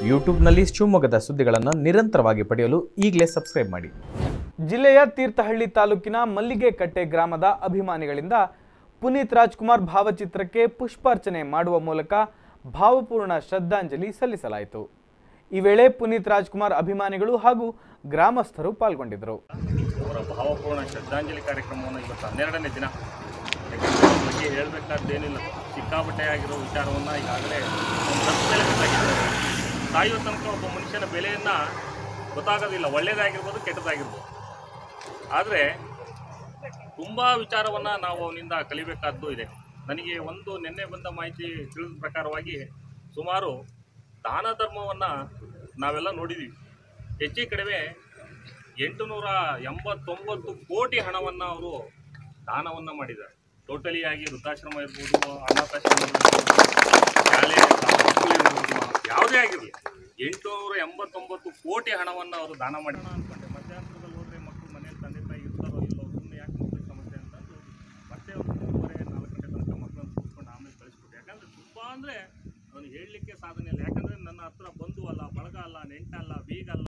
ಯೂಟ್ಯೂಬ್ನಲ್ಲಿ ಶಿವಮೊಗ್ಗದ ಸುದ್ದಿಗಳನ್ನು ನಿರಂತರವಾಗಿ ಪಡೆಯಲು ಈಗಲೇ ಸಬ್ಸ್ಕ್ರೈಬ್ ಮಾಡಿ ಜಿಲ್ಲೆಯ ತೀರ್ಥಹಳ್ಳಿ ತಾಲೂಕಿನ ಮಲ್ಲಿಗೆಕಟ್ಟೆ ಗ್ರಾಮದ ಅಭಿಮಾನಿಗಳಿಂದ ಪುನೀತ್ ರಾಜ್ಕುಮಾರ್ ಭಾವಚಿತ್ರಕ್ಕೆ ಪುಷ್ಪಾರ್ಚನೆ ಮಾಡುವ ಮೂಲಕ ಭಾವಪೂರ್ಣ ಶ್ರದ್ಧಾಂಜಲಿ ಸಲ್ಲಿಸಲಾಯಿತು ಈ ವೇಳೆ ಪುನೀತ್ ರಾಜ್ಕುಮಾರ್ ಅಭಿಮಾನಿಗಳು ಹಾಗೂ ಗ್ರಾಮಸ್ಥರು ಪಾಲ್ಗೊಂಡಿದ್ದರು ಅವರ ಭಾವಪೂರ್ಣ ಶ್ರದ್ಧಾಂಜಲಿ ಕಾರ್ಯಕ್ರಮವನ್ನು ಇವತ್ತು ಹನ್ನೆರಡನೇ ದಿನ ಯಾಕಂದರೆ ಅವ್ರ ಬಗ್ಗೆ ಹೇಳಬೇಕಾದ್ದೇನಿಲ್ಲ ಸಿಕ್ಕಾಪಟ್ಟೆ ಆಗಿರೋ ವಿಚಾರವನ್ನು ಈಗಾಗಲೇ ಒಂದು ಹತ್ತು ಮೇಲೆ ಗೊತ್ತಾಗಿದೆ ಸಾಯುವ ತನಕ ಒಬ್ಬ ಮನುಷ್ಯನ ಬೆಲೆಯನ್ನು ಗೊತ್ತಾಗೋದಿಲ್ಲ ಒಳ್ಳೆಯದಾಗಿರ್ಬೋದು ಕೆಟ್ಟದಾಗಿರ್ಬೋದು ಆದರೆ ತುಂಬ ವಿಚಾರವನ್ನು ನಾವು ಅವನಿಂದ ಕಲಿಬೇಕಾದ್ದು ಇದೆ ನನಗೆ ಒಂದು ನಿನ್ನೆ ಬಂದ ಮಾಹಿತಿ ತಿಳಿದ ಪ್ರಕಾರವಾಗಿ ಸುಮಾರು ದಾನ ಧರ್ಮವನ್ನು ನಾವೆಲ್ಲ ನೋಡಿದ್ದೀವಿ ಹೆಚ್ಚು ಕಡಿಮೆ ಎಂಟುನೂರ ಎಂಬತ್ತೊಂಬತ್ತು ಕೋಟಿ ಹಣವನ್ನು ಅವರು ದಾನವನ್ನು ಮಾಡಿದ್ದಾರೆ ಟೋಟಲಿ ಆಗಿ ವೃದ್ಧಾಶ್ರಮ ಇರ್ಬೋದು ಅನಾಥಾಶ್ರಮ ಇರ್ಬೋದು ಶಾಲೆ ಮಕ್ಕಳು ಇರ್ಬೋದು ಯಾವುದೇ ಆಗಿರಲಿ ಎಂಟುನೂರ ಎಂಬತ್ತೊಂಬತ್ತು ಕೋಟಿ ಹಣವನ್ನು ಅವರು ದಾನ ಮಾಡಿ ಅನ್ಕೊಂಡೆ ಮಧ್ಯಾಹ್ನದಲ್ಲಿ ಹೋದರೆ ಮಕ್ಕಳು ಮನೇಲಿ ತಂದೆ ತಾಯಿ ಇರ್ತಾರೋ ಇಲ್ಲೋ ಸುಮ್ಮನೆ ಯಾಕೆ ಮಕ್ಕಳಿಗೆ ಸಮಸ್ಯೆ ಅಂತಂದು ಮತ್ತೆ ಒಂದು ಮೂರುವರೆ ನಾಲ್ಕು ಗಂಟೆ ತನಕ ಮಕ್ಕಳನ್ನು ಕೂತ್ಕೊಂಡು ಆಮೇಲೆ ಕಳಿಸ್ಬಿಟ್ಟು ಯಾಕಂದರೆ ತುಂಬ ಅಂದರೆ ಅವನು ಹೇಳಲಿಕ್ಕೆ ಸಾಧನೆ ಇಲ್ಲ ಯಾಕಂದರೆ ನನ್ನ ಹತ್ರ ಬಂಧು ಅಲ್ಲ ಬಳಗ ಅಲ್ಲ ನೆಂಟಲ್ಲ ಬೀಗ ಅಲ್ಲ